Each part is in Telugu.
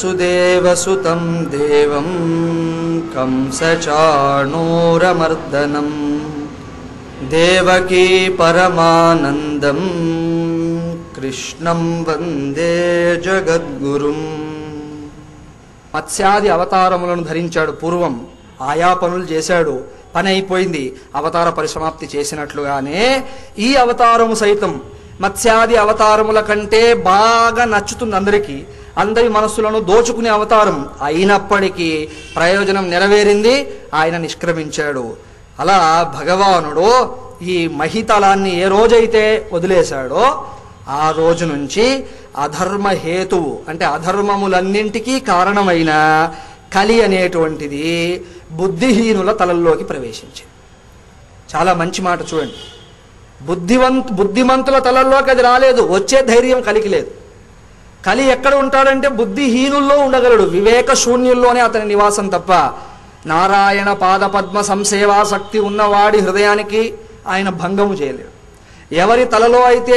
వసుదేవసుతం దేవం కంసచాణూరమర్దనం దేవకీ పరమానందం కృష్ణం వందే జగద్గురుం మత్స్యాది అవతారములను ధరించాడు పూర్వం ఆయా పనులు చేశాడు పని అయిపోయింది అవతార పరిసమాప్తి చేసినట్లుగానే ఈ అవతారము సైతం మత్స్యాది అవతారముల కంటే బాగా నచ్చుతుంది అందరికీ అందరి మనస్సులను దోచుకునే అవతారం అయినప్పటికీ ప్రయోజనం నెరవేరింది ఆయన నిష్క్రమించాడు అలా భగవానుడు ఈ మహితలాన్ని ఏ రోజైతే వదిలేశాడో ఆ రోజు నుంచి అధర్మ హేతువు అంటే అధర్మములన్నింటికీ కారణమైన కలి అనేటువంటిది బుద్ధిహీనుల తలల్లోకి ప్రవేశించింది చాలా మంచి మాట చూడండి బుద్ధివంత్ బుద్ధిమంతుల తలల్లోకి అది రాలేదు వచ్చే ధైర్యం కలిగి లేదు కలి ఎక్కడ ఉంటాడంటే బుద్ధిహీనుల్లో ఉండగలడు వివేక శూన్యుల్లోనే అతని నివాసం తప్ప నారాయణ పాదపద్మ సంసేవాసక్తి ఉన్నవాడి హృదయానికి ఆయన భంగము చేయలేడు ఎవరి తలలో అయితే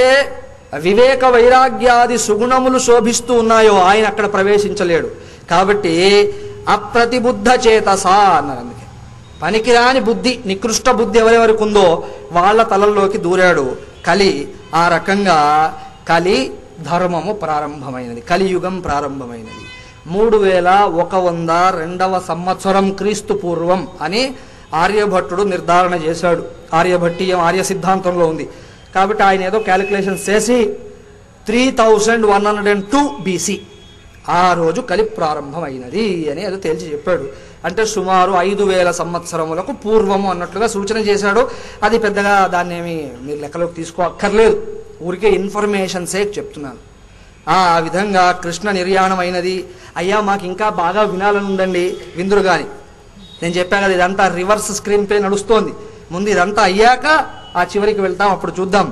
వివేక వైరాగ్యాది సుగుణములు శోభిస్తూ ఉన్నాయో ఆయన అక్కడ ప్రవేశించలేడు కాబట్టి అప్రతిబుద్ధ చేతసా అన్నారు అందుకే పనికిరాని బుద్ధి నికృష్ట బుద్ధి ఎవరెవరికి ఉందో వాళ్ళ తలల్లోకి దూరాడు కలి ఆ రకంగా కలి ధర్మము ప్రారంభమైనది కలియుగం ప్రారంభమైనది మూడు వేల ఒక వంద రెండవ సంవత్సరం క్రీస్తు పూర్వం అని ఆర్యభట్టుడు నిర్ధారణ చేశాడు ఆర్యభట్టీయం ఆర్య సిద్ధాంతంలో ఉంది కాబట్టి ఆయన ఏదో క్యాలిక్యులేషన్స్ చేసి three thousand one hundred and two BC ఆ రోజు కలి ప్రారంభమైనది అని అది తేల్చి చెప్పాడు అంటే సుమారు ఐదు వేల సంవత్సరములకు పూర్వము అన్నట్లుగా సూచన చేశాడు అది పెద్దగా దాన్ని ఏమి మీరు లెక్కలోకి తీసుకో అక్కర్లేదు ఊరికే ఇన్ఫర్మేషన్ సేక్ చెప్తున్నాను ఆ విధంగా కృష్ణ నిర్యాణం అయినది అయ్యా మాకు ఇంకా బాగా వినాలని ఉందండి విందురు గాని నేను చెప్పా కదా ఇదంతా రివర్స్ స్క్రీన్ పే నడుస్తోంది ముందు ఇదంతా అయ్యాక ఆ చివరికి వెళ్తాం అప్పుడు చూద్దాం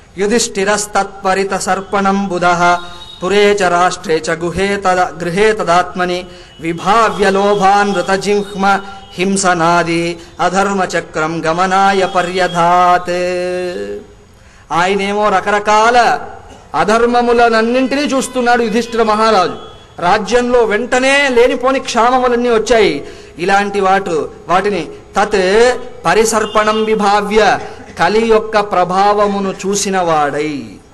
యుధిష్ఠిరస్తత్పరిత సర్పణం బుధ పురే చ రాష్ట్రే చ గుహే తద గృహే తదాత్మని విభావ్య లోభాన్ జిహ్మ హింసనాది అధర్మ చక్రం గమనాయ పర్యధాత్ ఆయనేమో రకరకాల అధర్మములనన్నింటినీ చూస్తున్నాడు యుధిష్ఠిర మహారాజు రాజ్యంలో వెంటనే లేనిపోని క్షామములన్నీ వచ్చాయి ఇలాంటి వాటు వాటిని తత్ పరిసర్పణం విభావ్య కలి యొక్క ప్రభావమును చూసిన వాడై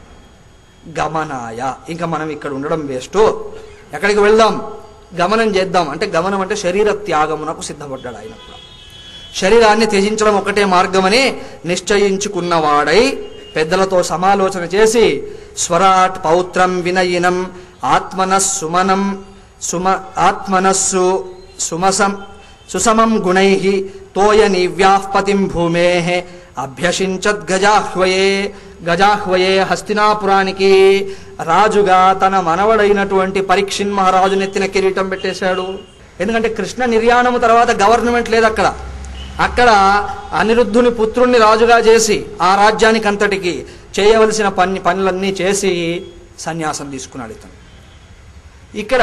గమనాయ ఇంకా మనం ఇక్కడ ఉండడం వేస్ట్ ఎక్కడికి వెళ్దాం గమనం చేద్దాం అంటే గమనం అంటే శరీర త్యాగమునకు సిద్ధపడ్డాడు ఆయన కూడా శరీరాన్ని త్యజించడం ఒకటే మార్గమని నిశ్చయించుకున్నవాడై పెద్దలతో సమాలోచన చేసి స్వరాట్ పౌత్రం వినయినం ఆత్మనస్సుమనం సుమ ఆత్మనస్సు సుమసం సుసమం గుణై తోయ నివ్యాహ్పతిం భూమే అభ్యసించద్ గజాహ్వయే గజాహ్వయే హస్తినాపురానికి రాజుగా తన మనవడైనటువంటి పరీక్షిన్ మహారాజు నెత్తిన కిరీటం పెట్టేశాడు ఎందుకంటే కృష్ణ నిర్యాణము తర్వాత గవర్నమెంట్ లేదు అక్కడ అక్కడ అనిరుద్ధుని పుత్రుణ్ణి రాజుగా చేసి ఆ రాజ్యానికి అంతటికి చేయవలసిన పని పనులన్నీ చేసి సన్యాసం తీసుకున్నాడు ఇతను ఇక్కడ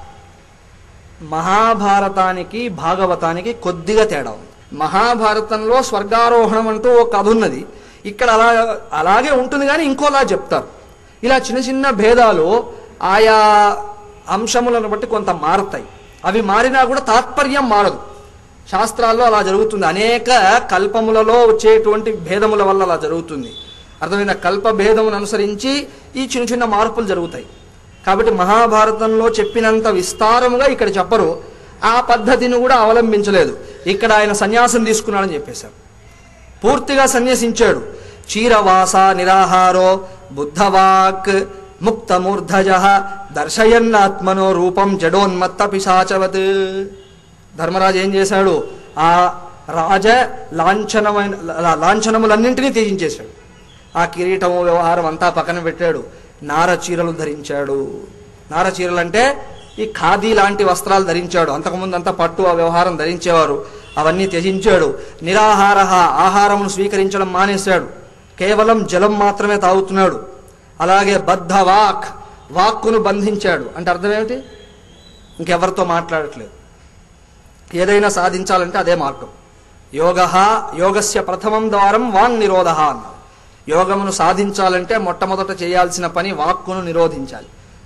మహాభారతానికి భాగవతానికి కొద్దిగా తేడా ఉంది మహాభారతంలో స్వర్గారోహణం అంటూ ఒక కథ ఉన్నది ఇక్కడ అలా అలాగే ఉంటుంది కానీ ఇంకోలా చెప్తారు ఇలా చిన్న చిన్న భేదాలు ఆయా అంశములను బట్టి కొంత మారతాయి అవి మారినా కూడా తాత్పర్యం మారదు శాస్త్రాల్లో అలా జరుగుతుంది అనేక కల్పములలో వచ్చేటువంటి భేదముల వల్ల అలా జరుగుతుంది అర్థమైన కల్ప భేదమును అనుసరించి ఈ చిన్న చిన్న మార్పులు జరుగుతాయి కాబట్టి మహాభారతంలో చెప్పినంత విస్తారముగా ఇక్కడ చెప్పరు ఆ పద్ధతిని కూడా అవలంబించలేదు ఇక్కడ ఆయన సన్యాసం తీసుకున్నాడని చెప్పేశారు పూర్తిగా సన్యసించాడు చీరవాస నిరాహారో బుద్ధవాక్ ముక్తమూర్ధజ దర్శయన్నాత్మనో రూపం జడోన్మత్త పిశాచవత్ ధర్మరాజు ఏం చేశాడు ఆ రాజ లాంఛనమైన లా- లాంఛనములన్నింటినీ త్యజించేశాడు ఆ కిరీటము వ్యవహారం అంతా పక్కన పెట్టాడు నార చీరలు ధరించాడు నార చీరలు అంటే ఈ ఖాదీ లాంటి వస్త్రాలు ధరించాడు అంతకుముందు అంతా పట్టు ఆ వ్యవహారం ధరించేవారు అవన్నీ త్యజించాడు నిరాహార ఆహారమును స్వీకరించడం మానేశాడు కేవలం జలం మాత్రమే తాగుతున్నాడు అలాగే బద్ధ వాక్ వాక్కును బంధించాడు అంటే అర్థం ఏమిటి ఇంకెవరితో మాట్లాడట్లేదు ఏదైనా సాధించాలంటే అదే మార్గం యోగ యోగస్య ప్రథమం ద్వారం వాంగ్ నిరోధ అన్నారు యోగమును సాధించాలంటే మొట్టమొదట చేయాల్సిన పని వాక్కును నిరోధించాలి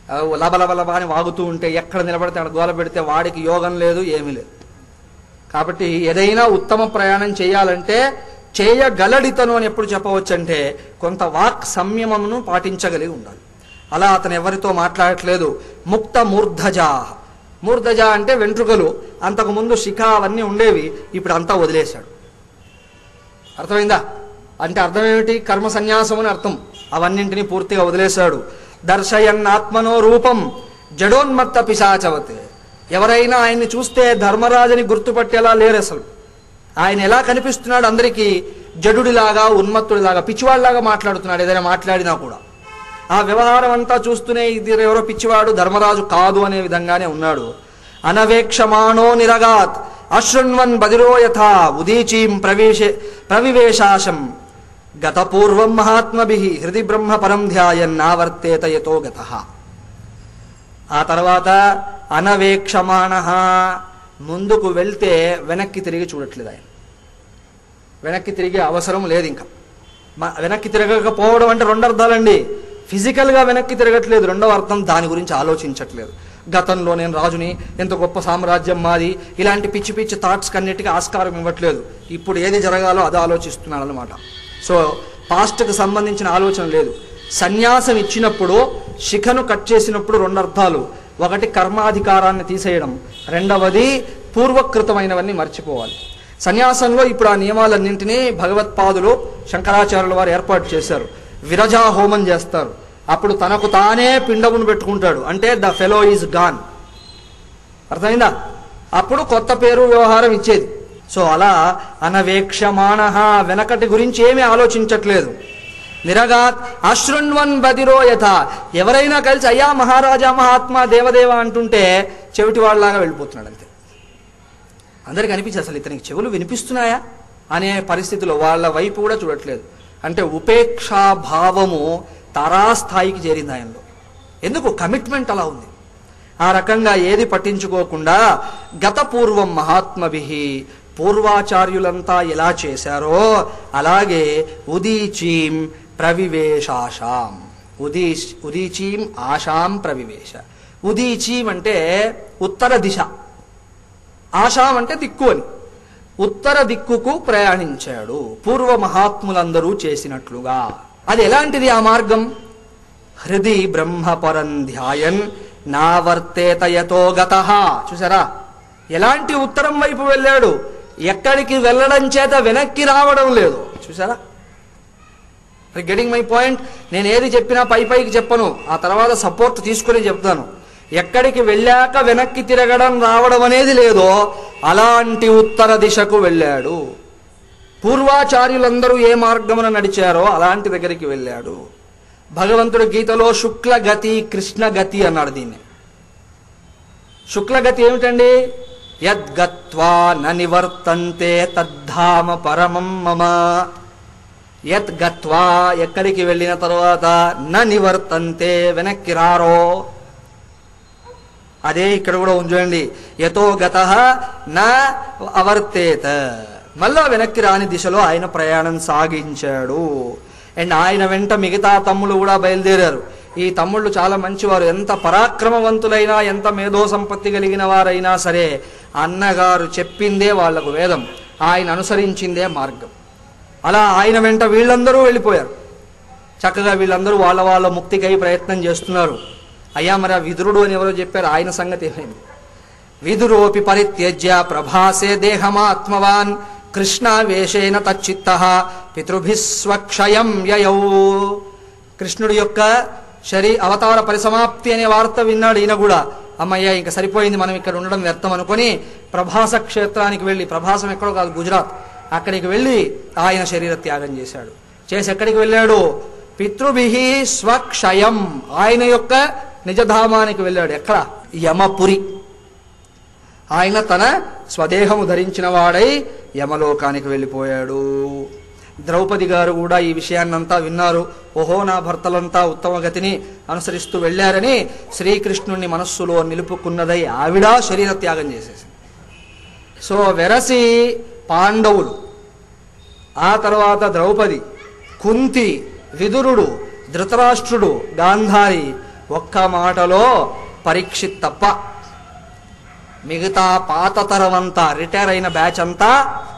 ఆ, లబలబలబ అని వాగుతూ ఉంటే ఎక్కడ నిలబడితే అక్కడ గోల పెడితే వాడికి యోగం లేదు ఏమీ లేదు కాబట్టి ఏదైనా ఉత్తమ ప్రయాణం చేయాలంటే చేయగలడితను అని ఎప్పుడు చెప్పవచ్చంటే కొంత వాక్ సంయమమును పాటించగలిగి ఉండాలి అలా అతను ఎవరితో మాట్లాడట్లేదు ముక్త మూర్ధజా మూర్ధజ అంటే వెంట్రుకలు అంతకు ముందు శిఖ అవన్నీ ఉండేవి ఇప్పుడు అంతా వదిలేశాడు అర్థమైందా అంటే అర్థం ఏమిటి కర్మ సన్యాసం అని అర్థం అవన్నింటినీ పూర్తిగా వదిలేశాడు దర్శయన్ ఆత్మనో రూపం జడోన్మత్త పిశాచవత్ ఎవరైనా ఆయన్ని చూస్తే ధర్మరాజుని గుర్తుపట్టేలా లేరు అసలు ఆయన ఎలా కనిపిస్తున్నాడు అందరికీ జడుడిలాగా ఉన్మత్తుడిలాగా పిచ్చివాడిలాగా మాట్లాడుతున్నాడు ఏదైనా మాట్లాడినా కూడా ఆ వ్యవహారం అంతా చూస్తూనే ఇది ఎవరో పిచ్చివాడు ధర్మరాజు కాదు అనే విధంగానే ఉన్నాడు అనవేక్షమాణో నిరగాత్ అశృణ్వన్ బదిరో యథా ఉదీచీం ప్రవేశ ప్రవివేశాశం గతపూర్వం మహాత్మభి హృది బ్రహ్మ పరం ధ్యాయన్నావర్తేత యతో గత ఆ తర్వాత అనవేక్షమాణ ముందుకు వెళ్తే వెనక్కి తిరిగి చూడట్లేదు ఆయన వెనక్కి తిరిగే అవసరం లేదు ఇంకా మ- వెనక్కి తిరగకపోవడం అంటే రెండు అర్థాలండి ఫిజికల్గా వెనక్కి తిరగట్లేదు రెండవ అర్థం దాని గురించి ఆలోచించట్లేదు గతంలో నేను రాజుని ఎంత గొప్ప సామ్రాజ్యం మాది ఇలాంటి పిచ్చి పిచ్చి థాట్స్ కన్నిటికీ ఆస్కారం ఇవ్వట్లేదు ఇప్పుడు ఏది జరగాలో అది ఆలోచిస్తున్నాడు అనమాట సో పాస్ట్కి సంబంధించిన ఆలోచన లేదు సన్యాసం ఇచ్చినప్పుడు శిఖను కట్ చేసినప్పుడు రెండు అర్థాలు ఒకటి కర్మాధికారాన్ని తీసేయడం రెండవది పూర్వకృతమైనవన్నీ మర్చిపోవాలి సన్యాసంలో ఇప్పుడు ఆ నియమాలన్నింటినీ భగవత్పాదులు శంకరాచార్యుల వారు ఏర్పాటు చేశారు విరజా హోమం చేస్తారు అప్పుడు తనకు తానే పిండమును పెట్టుకుంటాడు అంటే ద ఫెలో ఈజ్ గాన్ అర్థమైందా అప్పుడు కొత్త పేరు వ్యవహారం ఇచ్చేది సో అలా అనవేక్షమాణ వెనకటి గురించి ఏమీ ఆలోచించట్లేదు నిరగాత్ అశృణ్వన్ బదిరో యథ ఎవరైనా కలిసి అయ్యా మహారాజా మహాత్మా దేవదేవ అంటుంటే చెవిటి వాళ్ళలాగా వెళ్ళిపోతున్నాడు అంతే అందరికి అనిపించి అసలు ఇతనికి చెవులు వినిపిస్తున్నాయా అనే పరిస్థితిలో వాళ్ళ వైపు కూడా చూడట్లేదు అంటే ఉపేక్షా భావము తారాస్థాయికి చేరింది ఆయనలో ఎందుకు కమిట్మెంట్ అలా ఉంది ఆ రకంగా ఏది పట్టించుకోకుండా గత పూర్వం మహాత్మభి పూర్వాచార్యులంతా ఎలా చేశారో అలాగే ఉదీచీం ప్రవివేశాశాం ఉదీ ఉదీచీం ఆశాం ప్రవివేశ ఉదీచీం అంటే ఉత్తర దిశ ఆశాం అంటే దిక్కు అని ఉత్తర దిక్కుకు ప్రయాణించాడు పూర్వ మహాత్ములందరూ చేసినట్లుగా అది ఎలాంటిది ఆ మార్గం హృది బ్రహ్మపరం ధ్యాయన్ నావర్తేత యతో గత చూసారా ఎలాంటి ఉత్తరం వైపు వెళ్ళాడు ఎక్కడికి వెళ్ళడం చేత వెనక్కి రావడం లేదు చూసారా గెటింగ్ మై పాయింట్ నేను ఏది చెప్పినా పై పైకి చెప్పను ఆ తర్వాత సపోర్ట్ తీసుకుని చెప్తాను ఎక్కడికి వెళ్ళాక వెనక్కి తిరగడం రావడం అనేది లేదో అలాంటి ఉత్తర దిశకు వెళ్ళాడు పూర్వాచార్యులందరూ ఏ మార్గమున నడిచారో అలాంటి దగ్గరికి వెళ్ళాడు భగవంతుడు గీతలో శుక్ల గతి కృష్ణ గతి అన్నాడు దీన్ని శుక్లగతి ఏమిటండి యద్గత్వా న నివర్తంతే తద్ధామ పరమం మమ యత్ గత్వా ఎక్కడికి వెళ్ళిన తర్వాత న నివర్తంతే వెనక్కి రారో అదే ఇక్కడ కూడా ఉంచండి యతో గత నా అవర్తేత మళ్ళా వెనక్కి రాని దిశలో ఆయన ప్రయాణం సాగించాడు అండ్ ఆయన వెంట మిగతా తమ్ముళ్ళు కూడా బయలుదేరారు ఈ తమ్ముళ్ళు చాలా మంచివారు ఎంత పరాక్రమవంతులైనా ఎంత మేధో సంపత్తి కలిగిన వారైనా సరే అన్నగారు చెప్పిందే వాళ్లకు వేదం ఆయన అనుసరించిందే మార్గం అలా ఆయన వెంట వీళ్ళందరూ వెళ్ళిపోయారు చక్కగా వీళ్ళందరూ వాళ్ళ వాళ్ళ ముక్తికై ప్రయత్నం చేస్తున్నారు అయ్యా మరి ఆ విదురుడు అని ఎవరో చెప్పారు ఆయన సంగతి ఏమైంది విదురోపి పరిత్యజ్య ప్రభాసే దేహమాత్మవాన్ కృష్ణ వేషేన తచ్చిత్త పితృభిస్వక్షయం యయౌ కృష్ణుడి యొక్క శరీ అవతార పరిసమాప్తి అనే వార్త విన్నాడు ఈయన కూడా అమ్మయ్య ఇంకా సరిపోయింది మనం ఇక్కడ ఉండడం వ్యర్థం అనుకొని ప్రభాస క్షేత్రానికి వెళ్ళి ప్రభాసం ఎక్కడో కాదు గుజరాత్ అక్కడికి వెళ్ళి ఆయన శరీర త్యాగం చేశాడు చేసి ఎక్కడికి వెళ్ళాడు పితృభి స్వక్షయం ఆయన యొక్క నిజధామానికి వెళ్ళాడు ఎక్కడ యమపురి ఆయన తన స్వదేహము ధరించిన వాడై యమలోకానికి వెళ్ళిపోయాడు ద్రౌపది గారు కూడా ఈ విషయాన్నంతా విన్నారు ఓహో నా భర్తలంతా ఉత్తమ గతిని అనుసరిస్తూ వెళ్ళారని శ్రీకృష్ణుణ్ణి మనస్సులో నిలుపుకున్నదై ఆవిడ శరీర త్యాగం చేసేసింది సో వెరసి పాండవులు ఆ తర్వాత ద్రౌపది కుంతి విదురుడు ధృతరాష్ట్రుడు గాంధారి ఒక్క మాటలో పరీక్షిత్ తప్ప మిగతా పాత తరమంతా రిటైర్ అయిన బ్యాచ్ అంతా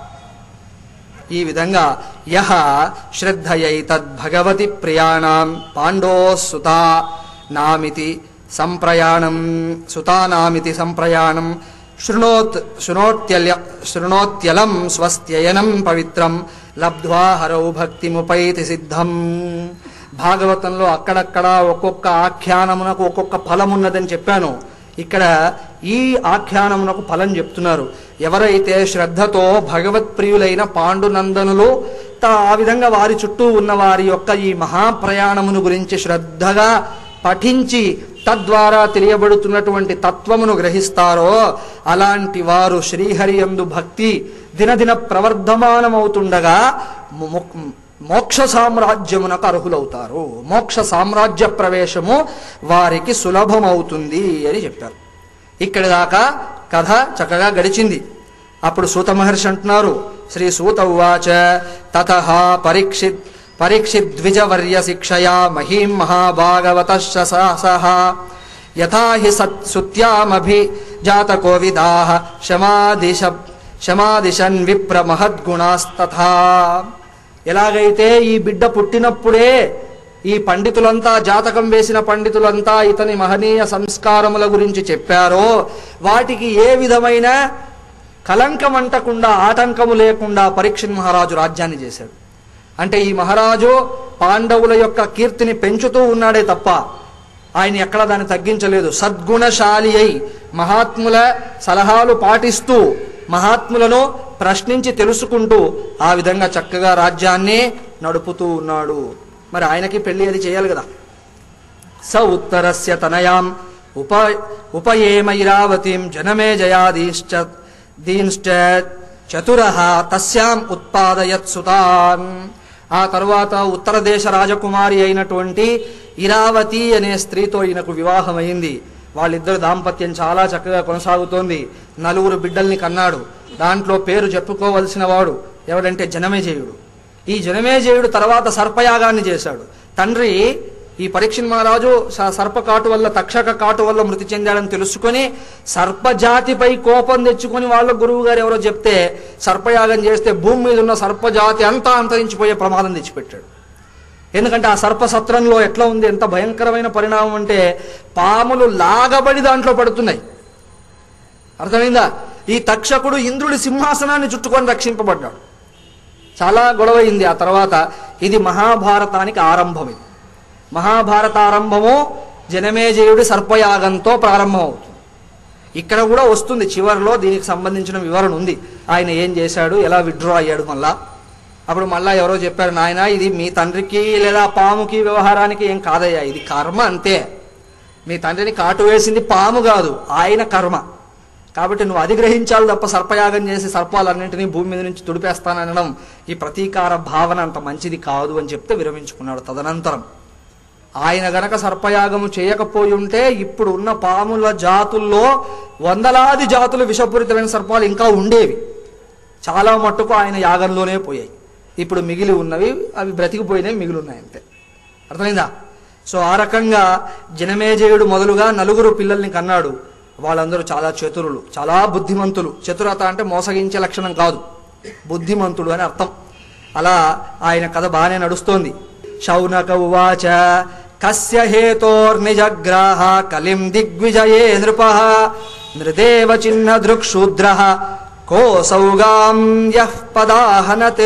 ఈ విధంగా యహ శ్రద్ధయైతద్భగవతి ప్రియాణం పాండో సుతా నామితి సంప్రయాణం సుతానామితి సంప్రయాణం శృణోత్ శృణోత్యల్య శృణోత్యలం స్వస్త్యయనం పవిత్రం లబ్ధ్వా హరౌ భక్తిముపైతి సిద్ధం భాగవతంలో అక్కడక్కడ ఒక్కొక్క ఆఖ్యానమునకు ఒక్కొక్క ఫలం ఉన్నదని చెప్పాను ఇక్కడ ఈ ఆఖ్యానమునకు ఫలం చెప్తున్నారు ఎవరైతే శ్రద్ధతో భగవత్ ప్రియులైన పాండునందనులు తా ఆ విధంగా వారి చుట్టూ ఉన్న వారి యొక్క ఈ మహాప్రయాణమును గురించి శ్రద్ధగా పఠించి తద్వారా తెలియబడుతున్నటువంటి తత్వమును గ్రహిస్తారో అలాంటి వారు శ్రీహరి యందు భక్తి దినదిన ప్రవర్ధమానమవుతుండగా మో- మోక్ష సామ్రాజ్యమునకు అర్హులవుతారు మోక్ష సామ్రాజ్య ప్రవేశము వారికి సులభమవుతుంది అని చెప్పారు ఇక్కడి దాకా కథ చక్కగా గడిచింది అప్పుడు సూత మహర్షి అంటున్నారు శ్రీ సూత ఉవాచ తత పరీక్షిత్ పరీక్షిద్విజవర్య శిక్షయా మహీం మహాభాగవత సహ యథా హి సత్ సుత్యామభి జాత కోవిదా శమాదిశ శమాదిశన్ విప్ర మహద్గుణాస్తథా ఎలాగైతే ఈ బిడ్డ పుట్టినప్పుడే ఈ పండితులంతా జాతకం వేసిన పండితులంతా ఇతని మహనీయ సంస్కారముల గురించి చెప్పారో వాటికి ఏ విధమైన కలంకం అంటకుండా ఆటంకము లేకుండా పరీక్షణ్ మహారాజు రాజ్యాన్ని చేశాడు అంటే ఈ మహారాజు పాండవుల యొక్క కీర్తిని పెంచుతూ ఉన్నాడే తప్ప ఆయన ఎక్కడ దాన్ని తగ్గించలేదు సద్గుణశాలి అయి మహాత్ముల సలహాలు పాటిస్తూ మహాత్ములను ప్రశ్నించి తెలుసుకుంటూ ఆ విధంగా చక్కగా రాజ్యాన్ని నడుపుతూ ఉన్నాడు మరి ఆయనకి పెళ్లి అది చేయాలి కదా స ఉత్తరస్య తనయాం ఉప ఉపయేమైరావతీం జనమే జయాదీశ్చ దీంశ్చ చతుర తస్యాం ఉత్పాదయత్ సుతాన్ ఆ తరువాత ఉత్తర దేశ రాజకుమారి అయినటువంటి ఇరావతి అనే స్త్రీతో ఈయనకు వివాహమైంది వాళ్ళిద్దరు దాంపత్యం చాలా చక్కగా కొనసాగుతోంది నలుగురు బిడ్డల్ని కన్నాడు దాంట్లో పేరు చెప్పుకోవలసిన వాడు ఎవడంటే జనమేజయుడు ఈ జనమేజయుడు తర్వాత సర్పయాగాన్ని చేశాడు తండ్రి ఈ పరీక్ష మహారాజు స- సర్ప కాటు వల్ల తక్షక కాటు వల్ల మృతి చెందాడని తెలుసుకొని సర్పజాతిపై కోపం తెచ్చుకొని వాళ్ళ గురువు గారు ఎవరో చెప్తే సర్పయాగం చేస్తే భూమి మీద ఉన్న సర్పజాతి అంతా అంతరించిపోయే ప్రమాదం తెచ్చిపెట్టాడు ఎందుకంటే ఆ సర్పసత్రంలో ఎట్లా ఉంది ఎంత భయంకరమైన పరిణామం అంటే పాములు లాగబడి దాంట్లో పడుతున్నాయి అర్థమైందా ఈ తక్షకుడు ఇంద్రుడి సింహాసనాన్ని చుట్టుకొని రక్షింపబడ్డాడు చాలా గొడవైంది ఆ తర్వాత ఇది మహాభారతానికి ఆరంభం ఇది మహాభారత ఆరంభము జనమేజయుడి సర్పయాగంతో ప్రారంభమవుతుంది ఇక్కడ కూడా వస్తుంది చివరిలో దీనికి సంబంధించిన వివరణ ఉంది ఆయన ఏం చేశాడు ఎలా విత్డ్రా అయ్యాడు మళ్ళా అప్పుడు మళ్ళా ఎవరో చెప్పారు నాయన ఇది మీ తండ్రికి లేదా పాముకి వ్యవహారానికి ఏం కాదయ్యా ఇది కర్మ అంతే మీ తండ్రిని కాటు వేసింది పాము కాదు ఆయన కర్మ కాబట్టి నువ్వు అది గ్రహించాలి తప్ప సర్పయాగం చేసి సర్పాలన్నింటినీ భూమి మీద నుంచి తుడిపేస్తాననడం ఈ ప్రతీకార భావన అంత మంచిది కాదు అని చెప్తే విరమించుకున్నాడు తదనంతరం ఆయన గనక సర్పయాగము చేయకపోయి ఉంటే ఇప్పుడు ఉన్న పాముల జాతుల్లో వందలాది జాతులు విషపూరితమైన సర్పాలు ఇంకా ఉండేవి చాలా మట్టుకు ఆయన యాగంలోనే పోయాయి ఇప్పుడు మిగిలి ఉన్నవి అవి బ్రతికిపోయినాయి మిగిలి ఉన్నాయి అంతే అర్థమైందా సో ఆ రకంగా జనమేజయుడు మొదలుగా నలుగురు పిల్లల్ని కన్నాడు వాళ్ళందరూ చాలా చతురులు చాలా బుద్ధిమంతులు చతురత అంటే మోసగించే లక్షణం కాదు బుద్ధిమంతుడు అని అర్థం అలా ఆయన కథ బాగానే నడుస్తోంది శౌనక ఉవాచ కస్య హేతోర్నిజగ్రాహ కలిం దిగ్విజయే నృప నృదేవ చిహ్న దృక్షూద్ర కోసౌగాం యః పదాహనత్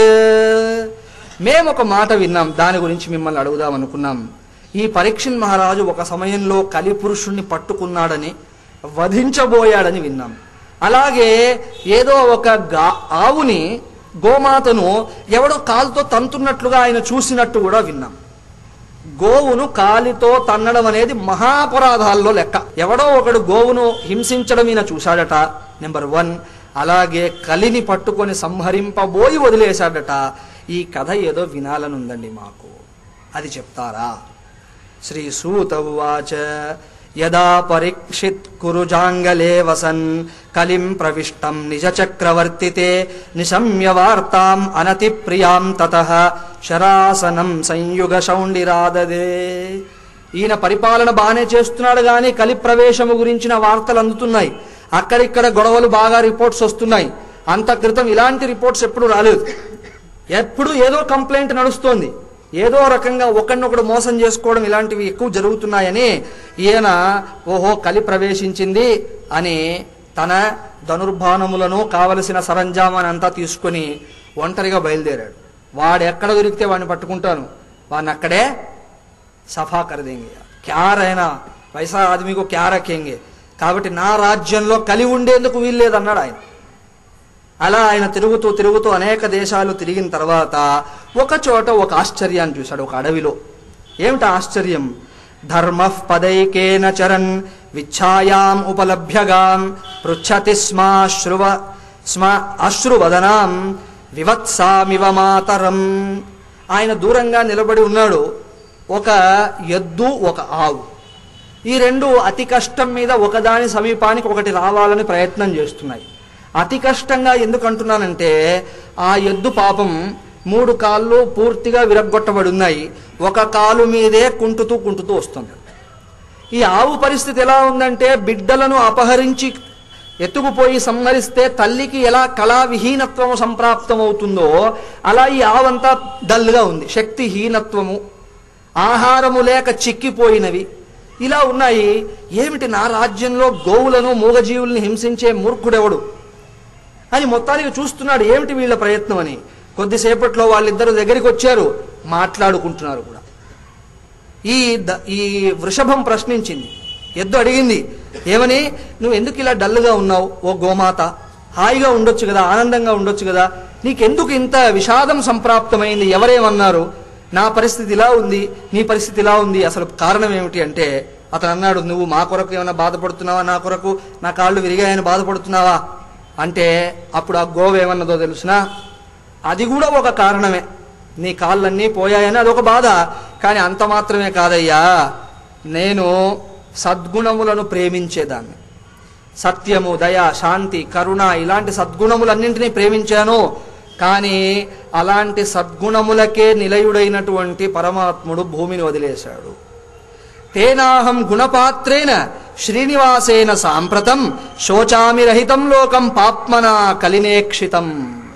మేము ఒక మాట విన్నాం దాని గురించి మిమ్మల్ని అడుగుదాం అనుకున్నాం ఈ పరీక్షణ్ మహారాజు ఒక సమయంలో కలిపురుషుణ్ణి పట్టుకున్నాడని వధించబోయాడని విన్నాం అలాగే ఏదో ఒక గా ఆవుని గోమాతను ఎవడో కాలుతో తంతున్నట్లుగా ఆయన చూసినట్టు కూడా విన్నాం గోవును కాలితో తన్నడం అనేది మహాపరాధాల్లో లెక్క ఎవడో ఒకడు గోవును హింసించడం ఈయన చూశాడట నెంబర్ వన్ అలాగే కలిని పట్టుకొని సంహరింపబోయి వదిలేశాడట ఈ కథ ఏదో వినాలనుందండి మాకు అది చెప్తారా శ్రీ సూత ఉవాచ యదా పరీక్షిత్ కురుజాంగలే వసన్ కలిం ప్రవిష్టం నిజ చక్రవర్తితే నిశమ్య వార్తాం అనతి ప్రియాం తత శరాసనం సంయుగ శౌండిరాదదే ఈయన పరిపాలన బాగానే చేస్తున్నాడు కానీ కలి ప్రవేశము గురించిన వార్తలు అందుతున్నాయి అక్కడిక్కడ గొడవలు బాగా రిపోర్ట్స్ వస్తున్నాయి అంత క్రితం ఇలాంటి రిపోర్ట్స్ ఎప్పుడు రాలేదు ఎప్పుడు ఏదో కంప్లైంట్ నడుస్తోంది ఏదో రకంగా ఒకరినొకడు మోసం చేసుకోవడం ఇలాంటివి ఎక్కువ జరుగుతున్నాయని ఈయన ఓహో కలి ప్రవేశించింది అని తన ధనుర్బాణములను కావలసిన సరంజామాన్ని అంతా తీసుకొని ఒంటరిగా బయలుదేరాడు వాడు ఎక్కడ దొరికితే వాడిని పట్టుకుంటాను వాడిని అక్కడే సఫా కరదేంగే క్యా రైనా వైసా ఆదమీకు క్యా రखेंगे కాబట్టి నా రాజ్యంలో కలి ఉండేందుకు వీల్లేదన్నాడు ఆయన అలా ఆయన తిరుగుతూ తిరుగుతూ అనేక దేశాలు తిరిగిన తర్వాత ఒక చోట ఒక ఆశ్చర్యాన్ని చూశాడు ఒక అడవిలో ఏమిటి ఆశ్చర్యం ధర్మ పదైకేన చరన్ విచ్ఛాయాం ఉపలభ్యగాం పృచ్చతి స్మాశ్రువ స్మ అశ్రువదనాం వివత్సామివ మాతరం ఆయన దూరంగా నిలబడి ఉన్నాడు ఒక ఎద్దు ఒక ఆవు ఈ రెండు అతి కష్టం మీద ఒకదాని సమీపానికి ఒకటి రావాలని ప్రయత్నం చేస్తున్నాయి అతి కష్టంగా ఎందుకు అంటున్నానంటే ఆ ఎద్దు పాపం మూడు కాళ్ళు పూర్తిగా విరగ్గొట్టబడి ఉన్నాయి ఒక కాలు మీదే కుంటుతూ కుంటుతూ వస్తుంది ఈ ఆవు పరిస్థితి ఎలా ఉందంటే బిడ్డలను అపహరించి ఎత్తుకుపోయి సంహరిస్తే తల్లికి ఎలా కళా విహీనత్వము సంప్రాప్తమవుతుందో అలా ఈ ఆవంతా డల్గా ఉంది శక్తిహీనత్వము ఆహారము లేక చిక్కిపోయినవి ఇలా ఉన్నాయి ఏమిటి నా రాజ్యంలో గోవులను మూగజీవుల్ని హింసించే మూర్ఖుడెవడు అని మొత్తానికి చూస్తున్నాడు ఏమిటి వీళ్ళ ప్రయత్నం అని కొద్దిసేపట్లో వాళ్ళిద్దరు దగ్గరికి వచ్చారు మాట్లాడుకుంటున్నారు కూడా ఈ ద- ఈ వృషభం ప్రశ్నించింది ఎద్దు అడిగింది ఏమని నువ్వు ఎందుకు ఇలా డల్గా ఉన్నావు ఓ గోమాత హాయిగా ఉండొచ్చు కదా ఆనందంగా ఉండొచ్చు కదా నీకెందుకు ఇంత విషాదం సంప్రాప్తమైంది ఎవరేమన్నారు నా పరిస్థితి ఇలా ఉంది నీ పరిస్థితి ఇలా ఉంది అసలు కారణం ఏమిటి అంటే అతను అన్నాడు నువ్వు మా కొరకు ఏమైనా బాధపడుతున్నావా నా కొరకు నా కాళ్ళు విరిగాయని బాధపడుతున్నావా అంటే అప్పుడు ఆ గోవ ఏమన్నదో తెలుసునా అది కూడా ఒక కారణమే నీ కాళ్ళన్నీ పోయాయని అదొక బాధ కానీ అంత మాత్రమే కాదయ్యా నేను సద్గుణములను ప్రేమించేదాన్ని సత్యము దయ శాంతి కరుణ ఇలాంటి సద్గుణములన్నింటినీ ప్రేమించాను కానీ అలాంటి సద్గుణములకే నిలయుడైనటువంటి పరమాత్ముడు భూమిని వదిలేశాడు తేనాహం గుణపాత్రేన శ్రీనివాసేన సాంప్రతం శోచామి రహితం లోకం పాప్మనా కలినేక్షితం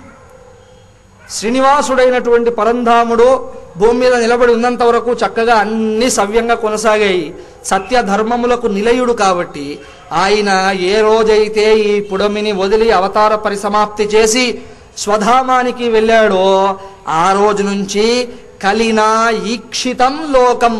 శ్రీనివాసుడైనటువంటి పరంధాముడు భూమి మీద నిలబడి ఉన్నంత వరకు చక్కగా అన్ని సవ్యంగా కొనసాగాయి సత్య ధర్మములకు నిలయుడు కాబట్టి ఆయన ఏ రోజైతే ఈ పుడమిని వదిలి అవతార పరిసమాప్తి చేసి స్వధామానికి వెళ్ళాడో ఆ రోజు నుంచి కలినా ఈక్షితం లోకం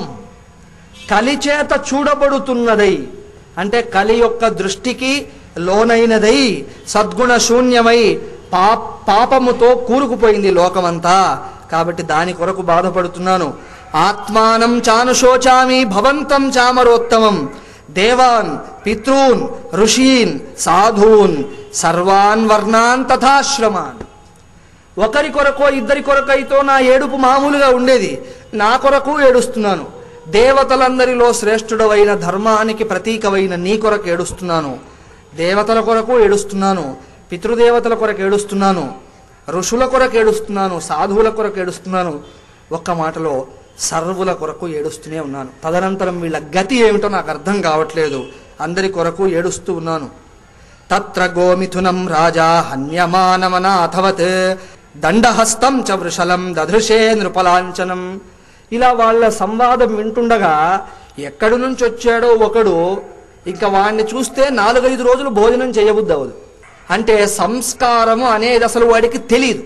కలి చేత చూడబడుతున్నదై అంటే కలి యొక్క దృష్టికి లోనైనదై సద్గుణ శూన్యమై పా పాపముతో కూరుకుపోయింది లోకమంతా కాబట్టి దాని కొరకు బాధపడుతున్నాను ఆత్మానం చానుశోచామి భవంతం చామరోత్తమం దేవాన్ పితృన్ ఋషీన్ సాధూన్ సర్వాన్ వర్ణాన్ తథాశ్రమాన్ ఒకరి కొరకో ఇద్దరి కొరకైతో నా ఏడుపు మామూలుగా ఉండేది నా కొరకు ఏడుస్తున్నాను దేవతలందరిలో శ్రేష్ఠుడవైన ధర్మానికి ప్రతీకమైన నీ కొరకు ఏడుస్తున్నాను దేవతల కొరకు ఏడుస్తున్నాను పితృదేవతల కొరకు ఏడుస్తున్నాను ఋషుల కొరకు ఏడుస్తున్నాను సాధువుల కొరకు ఏడుస్తున్నాను ఒక్క మాటలో సర్వుల కొరకు ఏడుస్తూనే ఉన్నాను తదనంతరం వీళ్ళ గతి ఏమిటో నాకు అర్థం కావట్లేదు అందరి కొరకు ఏడుస్తూ ఉన్నాను తత్ర గోమిథునం రాజా హన్యమానమనాథవత్ దండహస్తం చ వృషలం దధృషే నృపలాంఛనం ఇలా వాళ్ళ సంవాదం వింటుండగా ఎక్కడి నుంచి వచ్చాడో ఒకడు ఇంకా వాడిని చూస్తే నాలుగైదు రోజులు భోజనం చేయబుద్ధి అవ్వదు అంటే సంస్కారము అనేది అసలు వాడికి తెలియదు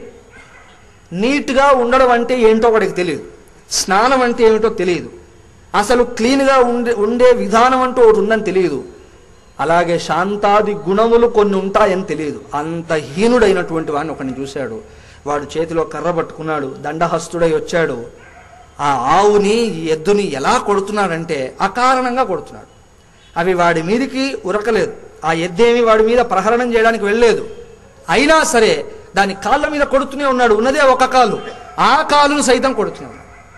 నీట్గా ఉండడం అంటే ఏంటో వాడికి తెలియదు స్నానం అంటే ఏమిటో తెలియదు అసలు క్లీన్గా ఉండే ఉండే విధానం అంటూ ఒకటి ఉందని తెలియదు అలాగే శాంతాది గుణములు కొన్ని ఉంటాయని తెలియదు అంత హీనుడైనటువంటి వాడిని ఒకరిని చూశాడు వాడు చేతిలో కర్ర పట్టుకున్నాడు దండహస్తుడై వచ్చాడు ఆ ఆవుని ఈ ఎద్దుని ఎలా కొడుతున్నాడంటే అకారణంగా కొడుతున్నాడు అవి వాడి మీదికి ఉరకలేదు ఆ ఎద్దేమి వాడి మీద ప్రహరణం చేయడానికి వెళ్ళలేదు అయినా సరే దాని కాళ్ళ మీద కొడుతూనే ఉన్నాడు ఉన్నదే ఒక కాలు ఆ కాలును సైతం కొడుతున్నాడు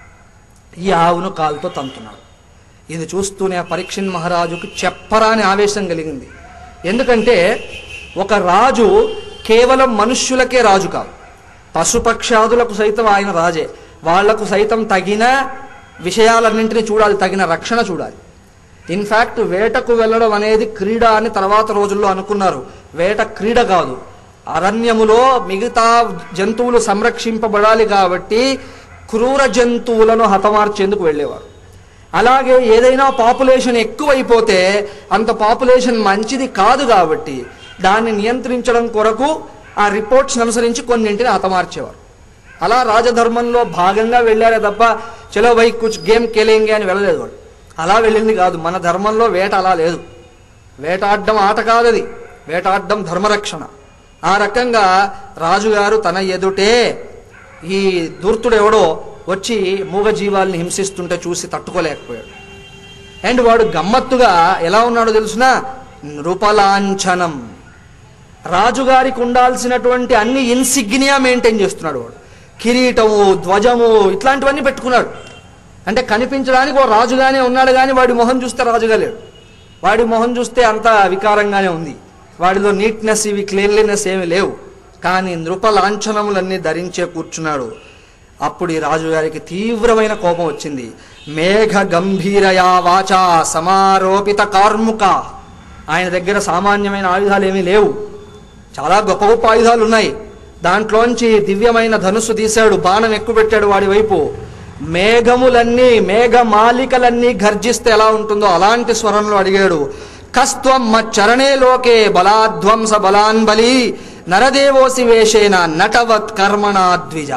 ఈ ఆవును కాలుతో తంతున్నాడు ఇది చూస్తూనే ఆ పరీక్షణ్ మహారాజుకు చెప్పరాని ఆవేశం కలిగింది ఎందుకంటే ఒక రాజు కేవలం మనుష్యులకే రాజు కాదు పశుపక్షాదులకు సైతం ఆయన రాజే వాళ్లకు సైతం తగిన విషయాలన్నింటినీ చూడాలి తగిన రక్షణ చూడాలి ఇన్ఫ్యాక్ట్ వేటకు వెళ్ళడం అనేది క్రీడ అని తర్వాత రోజుల్లో అనుకున్నారు వేట క్రీడ కాదు అరణ్యములో మిగతా జంతువులు సంరక్షింపబడాలి కాబట్టి క్రూర జంతువులను హతమార్చేందుకు వెళ్ళేవారు అలాగే ఏదైనా పాపులేషన్ ఎక్కువైపోతే అంత పాపులేషన్ మంచిది కాదు కాబట్టి దాన్ని నియంత్రించడం కొరకు ఆ రిపోర్ట్స్ అనుసరించి కొన్నింటిని హతమార్చేవారు అలా రాజధర్మంలో భాగంగా వెళ్ళారే తప్ప చలో బై కుచ్ గేమ్ కెలేంగే అని వెళ్ళలేదు వాడు అలా వెళ్ళింది కాదు మన ధర్మంలో వేట అలా లేదు వేటాడడం ఆట కాదది వేటాడడం ధర్మరక్షణ ఆ రకంగా రాజుగారు తన ఎదుటే ఈ దూర్తుడు ఎవడో వచ్చి మూగజీవాల్ని హింసిస్తుంటే చూసి తట్టుకోలేకపోయాడు అండ్ వాడు గమ్మత్తుగా ఎలా ఉన్నాడో తెలుసునా నృపలాంఛనం రాజుగారికి ఉండాల్సినటువంటి అన్ని ఇన్సిగ్నియా మెయింటైన్ చేస్తున్నాడు వాడు కిరీటము ధ్వజము ఇట్లాంటివన్నీ పెట్టుకున్నాడు అంటే కనిపించడానికి ఓ రాజుగానే ఉన్నాడు కానీ వాడి మొహం చూస్తే రాజుగా లేడు వాడి మొహం చూస్తే అంత వికారంగానే ఉంది వాడిలో నీట్నెస్ ఇవి క్లీన్లీనెస్ ఏమి లేవు కానీ నృప లాంఛనములన్నీ ధరించే కూర్చున్నాడు అప్పుడు ఈ రాజుగారికి తీవ్రమైన కోపం వచ్చింది మేఘ గంభీరయా వాచా సమారోపిత కార్ముక ఆయన దగ్గర సామాన్యమైన ఆయుధాలు ఏమీ లేవు చాలా గొప్ప గొప్ప ఆయుధాలు ఉన్నాయి దాంట్లోంచి దివ్యమైన ధనుస్సు తీశాడు బాణం ఎక్కుపెట్టాడు వాడి వైపు మేఘములన్నీ మేఘమాలికలన్నీ గర్జిస్తే ఎలా ఉంటుందో అలాంటి స్వరంలో అడిగాడు కస్త్వం మచ్చరణే లోకే బలాధ్వంస బలాన్ బలి నరదేవోసి వేషేన నటవత్ కర్మణా ద్విజ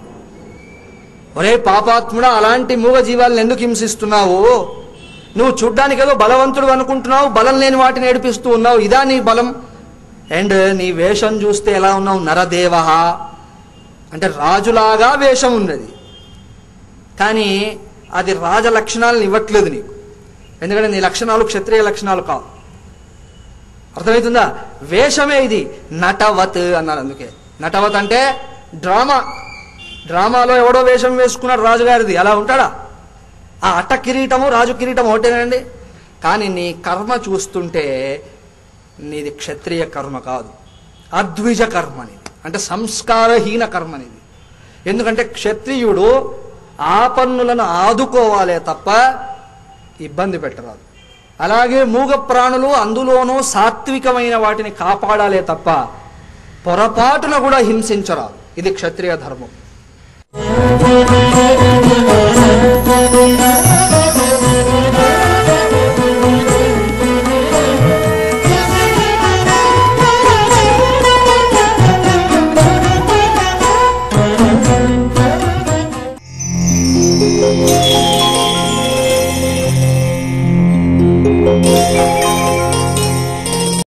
ఒరే పాపాత్ముడా అలాంటి మూగ జీవాలను ఎందుకు హింసిస్తున్నావు నువ్వు చూడ్డానికి ఏదో బలవంతుడు అనుకుంటున్నావు బలం లేని వాటిని ఏడిపిస్తూ ఉన్నావు ఇదా నీ బలం అండ్ నీ వేషం చూస్తే ఎలా ఉన్నావు నరదేవ అంటే రాజులాగా వేషం ఉన్నది కానీ అది రాజ లక్షణాలను ఇవ్వట్లేదు నీకు ఎందుకంటే నీ లక్షణాలు క్షత్రియ లక్షణాలు కావు అర్థమవుతుందా వేషమే ఇది నటవత్ అన్నారు అందుకే నటవత్ అంటే డ్రామా డ్రామాలో ఎవడో వేషం వేసుకున్నాడు రాజుగారిది అలా ఉంటాడా ఆ అట్ట కిరీటము రాజు కిరీటం ఒకటేనండి కానీ నీ కర్మ చూస్తుంటే నీది క్షత్రియ కర్మ కాదు అద్విజ కర్మ నీది అంటే సంస్కారహీన కర్మ నీది ఎందుకంటే క్షత్రియుడు ఆపన్నులను ఆదుకోవాలే తప్ప ఇబ్బంది పెట్టరాదు అలాగే మూగ ప్రాణులు అందులోనూ సాత్వికమైన వాటిని కాపాడాలే తప్ప పొరపాటున కూడా హింసించరాదు ఇది క్షత్రియ ధర్మం